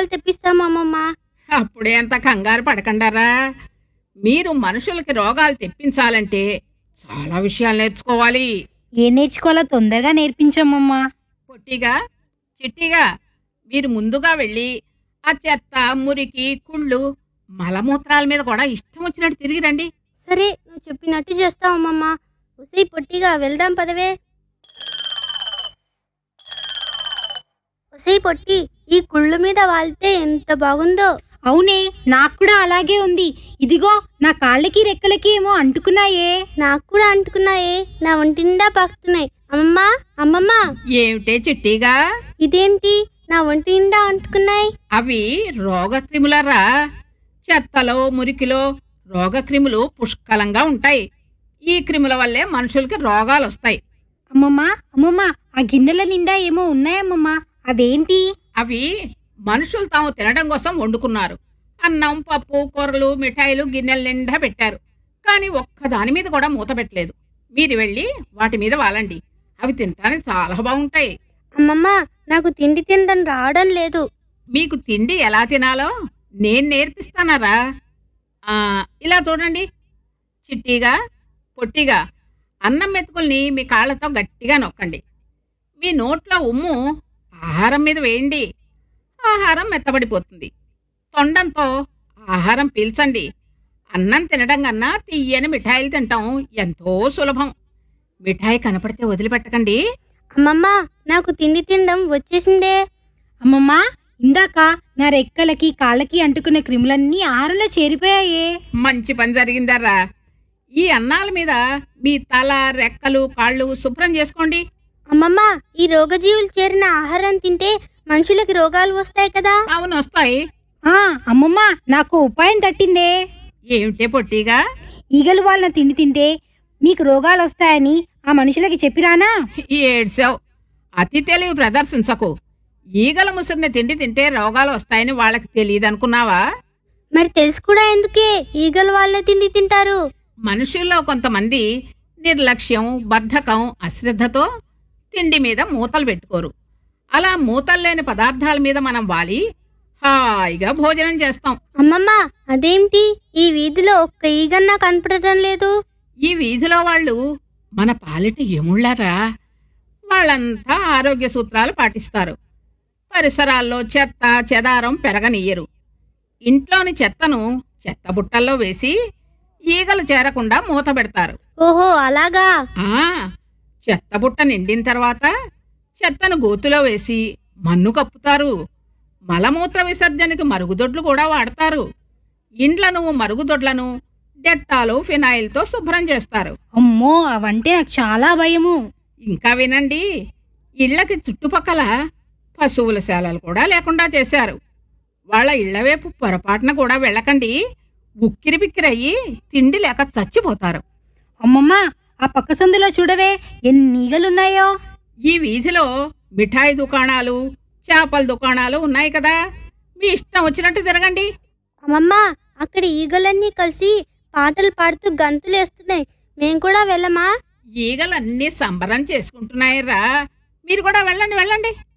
రోగాలు తెప్పిస్తాం అమ్మమ్మ అప్పుడే అంత కంగారు పడకండారా మీరు మనుషులకి రోగాలు తెప్పించాలంటే చాలా విషయాలు నేర్చుకోవాలి ఏం నేర్చుకోవాలో తొందరగా నేర్పించమ్మమ్మా పొట్టిగా చిట్టిగా మీరు ముందుగా వెళ్ళి ఆ చెత్త మురికి కుళ్ళు మలమూత్రాల మీద కూడా ఇష్టం వచ్చినట్టు తిరిగి రండి సరే నువ్వు చెప్పినట్టు చేస్తాం అమ్మమ్మ ఉసై పొట్టిగా వెళ్దాం పదవే ఉసై పొట్టి ఈ కుళ్ళు మీద వాళ్తే ఎంత బాగుందో అవునే నాకు కూడా అలాగే ఉంది ఇదిగో నా కాళ్ళకి రెక్కలకి ఏమో అంటుకున్నాయే నాకు కూడా అంటుకున్నాయే నా ఒంటిండా పాకుతున్నాయి అమ్మమ్మ అమ్మమ్మ ఏమిటే చిట్టిగా ఇదేంటి నా ఒంటి నిండా అంటుకున్నాయి అవి రోగక్రిములరా చెత్తలో మురికిలో రోగక్రిములు పుష్కలంగా ఉంటాయి ఈ క్రిముల వల్లే మనుషులకి రోగాలు వస్తాయి అమ్మమ్మా అమ్మమ్మ ఆ గిన్నెల నిండా ఏమో ఉన్నాయమ్మమ్మా అదేంటి అవి మనుషులు తాము తినడం కోసం వండుకున్నారు అన్నం పప్పు కూరలు మిఠాయిలు గిన్నెల నిండా పెట్టారు కానీ ఒక్క దాని మీద కూడా మూత పెట్టలేదు మీరు వెళ్ళి వాటి మీద వాలండి అవి తినడానికి చాలా బాగుంటాయి అమ్మమ్మ నాకు తిండి తినడం రావడం లేదు మీకు తిండి ఎలా తినాలో నేను నేర్పిస్తానరా ఆ, ఇలా చూడండి చిట్టిగా పొట్టిగా అన్నం మెతుకుల్ని మీ కాళ్ళతో గట్టిగా నొక్కండి మీ నోట్లో ఉమ్ము ఆహారం మీద వేయండి ఆహారం మెత్తబడిపోతుంది తొండంతో ఆహారం పీల్చండి అన్నం తినడం కన్నా తీయని మిఠాయిలు తింటాం ఎంతో సులభం మిఠాయి కనపడితే వదిలిపెట్టకండి అమ్మమ్మ నాకు తిండి తినడం వచ్చేసిందే అమ్మమ్మా ఇందాక నా రెక్కలకి కాళ్ళకి అంటుకున్న క్రిములన్నీ ఆహారంలో చేరిపోయాయే మంచి పని జరిగిందర్రా ఈ అన్నాల మీద మీ తల రెక్కలు కాళ్ళు శుభ్రం చేసుకోండి అమ్మమ్మ ఈ రోగజీవులు చేరిన ఆహారం తింటే మనుషులకి రోగాలు వస్తాయి కదా అవును వస్తాయి ఆ అమ్మమ్మా నాకు ఉపాయం తట్టిందే ఏమిటే పొట్టిగా ఈగలు వాళ్ళ తిండి తింటే మీకు రోగాలు వస్తాయని ఆ మనుషులకి చెప్పిరానా ఏడ్సావు అతి తెలివి ప్రదర్శించకు ఈగల ముసురిని తిండి తింటే రోగాలు వస్తాయని వాళ్ళకి తెలియదు అనుకున్నావా మరి తెలుసు కూడా ఎందుకే ఈగలు వాళ్ళే తిండి తింటారు మనుషుల్లో కొంతమంది నిర్లక్ష్యం బద్ధకం అశ్రద్ధతో తిండి మీద మూతలు పెట్టుకోరు అలా మూతలు లేని పదార్థాల మీద మనం వాలి హాయిగా భోజనం చేస్తాం అమ్మమ్మ అదేంటి ఈ వీధిలో ఒక్క ఈగన్నా కనపడటం లేదు ఈ వీధిలో వాళ్ళు మన పాలిటి ఎముళ్ళరా వాళ్ళంతా ఆరోగ్య సూత్రాలు పాటిస్తారు పరిసరాల్లో చెత్త చెదారం పెరగనియ్యరు ఇంట్లోని చెత్తను చెత్త బుట్టల్లో వేసి ఈగలు చేరకుండా మూత పెడతారు ఓహో అలాగా ఆ చెత్త బుట్ట నిండిన తర్వాత చెత్తను గోతులో వేసి మన్ను కప్పుతారు మలమూత్ర విసర్జనకి మరుగుదొడ్లు కూడా వాడతారు ఇండ్లను మరుగుదొడ్లను డెట్టాలు ఫినాయిల్తో శుభ్రం చేస్తారు అమ్మో అవంటే నాకు చాలా భయము ఇంకా వినండి ఇళ్ళకి చుట్టుపక్కల పశువుల శాలలు కూడా లేకుండా చేశారు వాళ్ళ ఇళ్ల వైపు పొరపాటున కూడా వెళ్ళకండి ఉక్కిరి బిక్కిరయ్యి తిండి లేక చచ్చిపోతారు అమ్మమ్మ ఆ పక్క సందులో చూడవే ఎన్ని ఈగలున్నాయో ఈ వీధిలో మిఠాయి దుకాణాలు చేపల దుకాణాలు ఉన్నాయి కదా మీ ఇష్టం వచ్చినట్టు తిరగండి అమ్మమ్మ అక్కడ ఈగలన్నీ కలిసి పాటలు పాడుతూ గంతులు వేస్తున్నాయి మేము కూడా వెళ్ళమా ఈగలన్నీ సంబరం చేసుకుంటున్నాయిరా మీరు కూడా వెళ్ళండి వెళ్ళండి